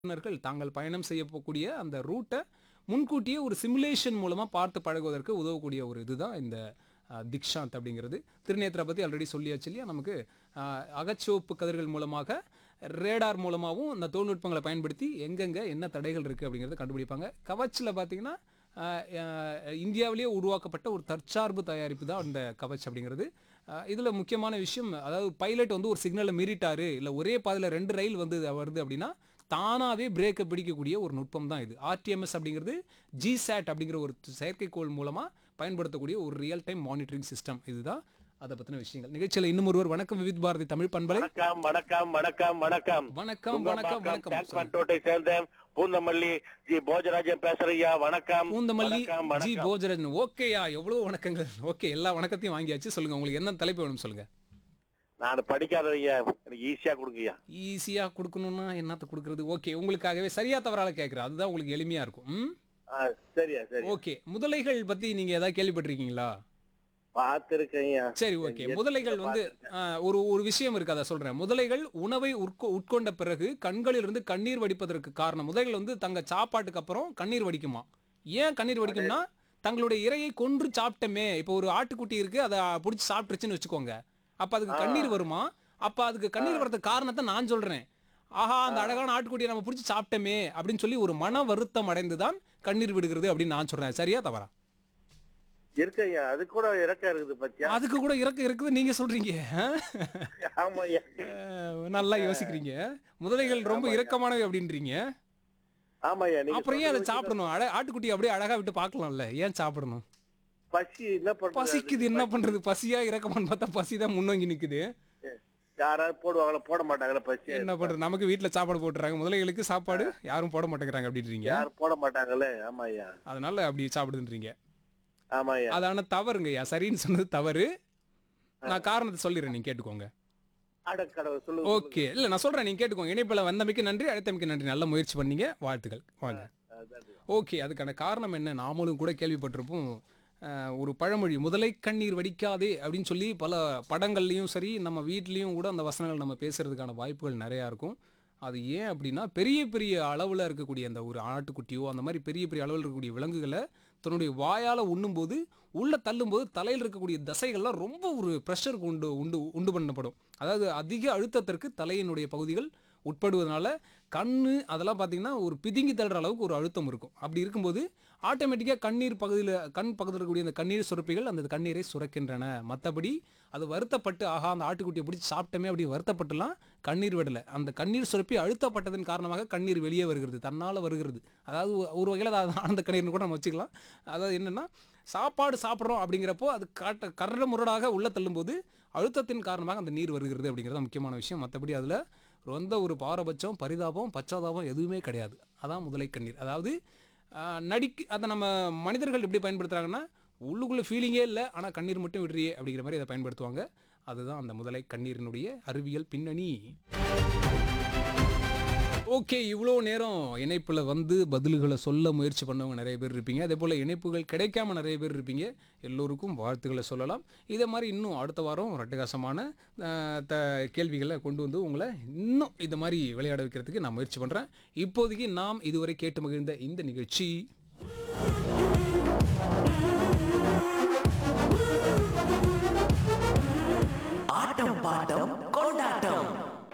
ஓட்டுநர்கள் தாங்கள் பயணம் செய்யக்கூடிய அந்த ரூட்டை முன்கூட்டியே ஒரு சிமுலேஷன் மூலமாக பார்த்து பழகுவதற்கு உதவக்கூடிய ஒரு இதுதான் இந்த அஹ், திக்ஷாந்த் அப்படிங்கிறது திருநேத்திரை பற்றி ஆல்ரெடி சொல்லியாச்சு இல்லையா நமக்கு அஹ், அகச்சிவப்பு கதிர்கள் மூலமாக ரேடார் மூலமாகவும் இந்த தொழில்நுட்பங்களை பயன்படுத்தி எங்கெங்கே என்ன தடைகள் இருக்குது அப்படிங்கிறத கண்டுபிடிப்பாங்க கவச்சில் பார்த்தீங்கன்னா அஹ், அஹ், இந்தியாவிலேயே உருவாக்கப்பட்ட ஒரு தற்சார்பு தயாரிப்பு தான் அந்த கவச் அப்படிங்கிறது இதில் முக்கியமான விஷயம் அதாவது பைலட் வந்து ஒரு சிக்னலை மீறிட்டாரு இல்லை ஒரே பாதையில் ரெண்டு ரயில் வந்து வருது அப்படின்னா தானாகவே பிரேக்கை பிடிக்கக்கூடிய ஒரு நுட்பம் தான் இது ஆர்டிஎம்எஸ் அப்படிங்கிறது ஜிசாட் அப்படிங்கிற ஒரு செயற்கைக்கோள் மூலமாக பயன்படுத்தக்கூடிய ஒரு ரியல் டைம் மானிட்டரிங் சிஸ்டம் இதுதான் அதை பற்றின விஷயங்கள் நிகழ்ச்சியில் இன்னும் ஒருவர் வணக்கம் விவித் பாரதி தமிழ் பண்பலை வணக்கம் வணக்கம் வணக்கம் வணக்கம் வணக்கம் வணக்கம் வணக்கம் சொல்லுங்க. பட்டோட்டை சேர்ந்த பூந்தமல்லி ஜி போஜராஜன் பேசுறையா வணக்கம் பூந்தமல்லி வணக்கம், ஜி வணக்கம். போஜரன் ஓகேயா எவ்வளவு வணக்கங்கள் ஓகே எல்லா வணக்கத்தையும் வாங்கியாச்சு சொல்லுங்க உங்களுக்கு என்ன தலைப்பு வேணும் சொல்லுங்க நான் படிக்காதவையா எனக்கு ஈஸியா கொடுங்கய்யா ஈஸியா கொடுக்கணும்னா என்னத்த கொடுக்கறது ஓகே உங்களுக்காகவே சரியா தவறால கேட்குறேன் அதுதான் உங்களுக்கு எளிமையா இருக்கும் ம் ஆ, சரியா சரி ஓகே முதலைகள் பத்தி நீங்க ஏதாவது கேள்விப்பட்டிருக்கீங்களா பார்த்திருக்கையா சரி ஓகே முதலைகள் வந்து ஆ, ஒரு ஒரு விஷயம் இருக்கு அதை சொல்றேன் முதலைகள் உணவை உட்கொ உட்கொண்ட பிறகு கண்களிலிருந்து கண்ணீர் வடிப்பதற்கு காரணம் முதலைகள் வந்து தங்க சாப்பாட்டுக்கு அப்புறம் கண்ணீர் வடிக்குமா ஏன் கண்ணீர் வடிக்கும்னா தங்களுடைய இரையை கொன்று சாப்பிட்டமே இப்போ ஒரு ஆட்டுக்குட்டி இருக்கு அதை பிடிச்சி சாப்பிட்டுருச்சுன்னு வச்சுக்கோங்க அப்ப அதுக்கு கண்ணீர் வருமா அப்ப அதுக்கு கண்ணீர் வரதுக்கு காரணத்தை நான் சொல்றேன் ஆஹா அந்த அழகான ஆட்டுக்குட்டியை நம்ம பிடிச்சி சாப்பிட்டோமே அப்படின்னு சொல்லி ஒரு மன வருத்தம் அடைந்து தான் கண்ணீர் விடுகிறது அப்படின்னு நான் சொல்றேன் சரியா தவறா இருக்கையா அது கூட இறக்க இருக்குது பத்தியா அதுக்கு கூட இறக்க இருக்குது நீங்க சொல்றீங்க ஆ? ஆமாய்யா அஹ், நல்லா யோசிக்கிறீங்க முதலைகள் ரொம்ப இரக்கமானவை அப்படின்றீங்க ஆமாய்யா நீங்க அப்புறம் ஏன் அதை சொல்றது சாப்பிடணும் அட ஆட்டுக்குட்டி அப்படியே அழகா விட்டு பார்க்கலாம்ல ஏன் சாப்பிடணும் பசி என்ன பண்றது பசிக்குது என்ன பண்றது பசியா இறக்கமான்னு பார்த்தா பசி தான் முன்னோங்கி நிக்குது யாராவது போடுவாங்களா போட மாட்டாங்களா பசி என்ன பண்றது நமக்கு வீட்டுல சாப்பாடு போட்டுறாங்க முதலைகளுக்கு சாப்பாடு யாரும் போட மாட்டேங்கிறாங்க அப்படின்றீங்க யாரும் போட மாட்டாங்களே ஆமாய்யா அதனால அப்படி சாப்பிடுன்றீங்க ஆமாய்யா அதான தவறுங்கய்யா சரின்னு சொன்னது தவறு நான் காரணத்தை சொல்லிடுறேன் நீங்க கேட்டுக்கோங்க அடக்கடவுள் சொல்லுங்க ஓகே இல்ல நான் சொல்றேன் நீங்க கேட்டுக்கோங்க இணைப்பில் வந்தமைக்கு நன்றி அழைத்தமைக்கு நன்றி நல்ல முயற்சி பண்ணீங்க வாழ்த்துக்கள் வாங்க அதான். ஓகே அதுக்கான காரணம் என்ன நாமளும் கூட கேள்விப்பட்டிருப்போம் அஹ், ஒரு பழமொழி முதலை கண்ணீர் வடிக்காதே அப்படின்னு சொல்லி பல படங்கள்லையும் சரி நம்ம வீட்லேயும் கூட அந்த வசனங்கள் நம்ம பேசுறதுக்கான வாய்ப்புகள் நிறையா இருக்கும் அது ஏன் அப்படின்னா பெரிய பெரிய அளவில் இருக்கக்கூடிய அந்த ஒரு ஆட்டுக்குட்டியோ அந்த மாதிரி பெரிய பெரிய அளவில் இருக்கக்கூடிய விலங்குகளை தன்னுடைய வாயால் உண்ணும்போது உள்ளே தள்ளும்போது தலையில் இருக்கக்கூடிய தசைகள்லாம் ரொம்ப ஒரு ப்ரெஷருக்கு உண்டு உண்டு உண்டு பண்ணப்படும் அதாவது அதிக அழுத்தத்திற்கு தலையினுடைய பகுதிகள் உட்படுவதனால கண்ணு அதெல்லாம் பார்த்தீங்கன்னா ஒரு பிதுங்கி தள்ளுற அளவுக்கு ஒரு அழுத்தம் இருக்கும் அப்படி இருக்கும்போது ஆட்டோமேட்டிக்காக கண்ணீர் பகுதியில் கண் பக்கத்தில் இருக்கக்கூடிய அந்த கண்ணீர் சுரப்பிகள் அந்த கண்ணீரை சுரக்கின்றன மற்றபடி அது வருத்தப்பட்டு ஆஹா அந்த ஆட்டுக்குட்டியை பிடிச்சி சாப்பிட்டோமே அப்படி வருத்தப்பட்டுலாம் கண்ணீர் விடலை அந்த கண்ணீர் சுரப்பி அழுத்தப்பட்டதன் காரணமாக கண்ணீர் வெளியே வருகிறது தன்னால் வருகிறது அதாவது ஒ- ஒரு வகையில் அது ஆனந்த கண்ணீர்னு கூட நம்ம வச்சுக்கலாம் அதாவது என்னென்னா சாப்பாடு சாப்பிட்றோம் அப்படிங்கிறப்போ அது காட்ட கரட முரடாக உள்ள தள்ளும்போது அழுத்தத்தின் காரணமாக அந்த நீர் வருகிறது அப்படிங்கிறது முக்கியமான விஷயம் மற்றபடி அதில் ரொம்ப ஒரு பாரபட்சம் பரிதாபம் பச்சாதாபம் எதுவுமே கிடையாது அதான் முதலை கண்ணீர் அதாவது ஆஹ், நடிக்கு அதை நம்ம மனிதர்கள் எப்படி பயன்படுத்துகிறாங்கன்னா உள்ளுக்குள்ளே ஃபீலிங்கே இல்லை ஆனால் கண்ணீர் மட்டும் விடுறியே அப்படிங்கிற மாதிரி அதை பயன்படுத்துவாங்க அதுதான் அந்த முதலை கண்ணீரினுடைய அறிவியல் பின்னணி ஓகே இவ்வளோ நேரம் இணைப்பில் வந்து பதில்களை சொல்ல முயற்சி பண்ணவங்க நிறைய பேர் இருப்பீங்க அதே போல் இணைப்புகள் கிடைக்காம நிறைய பேர் இருப்பீங்க எல்லோருக்கும் வாழ்த்துக்களை சொல்லலாம் இதே மாதிரி இன்னும் அடுத்த வாரம் ரட்டகாசமான அஹ், த கேள்விகளை கொண்டு வந்து உங்களை இன்னும் இந்த மாதிரி விளையாட வைக்கிறதுக்கு நான் முயற்சி பண்ணுறேன் இப்போதைக்கு நாம் இதுவரை கேட்டு மகிழ்ந்த இந்த நிகழ்ச்சி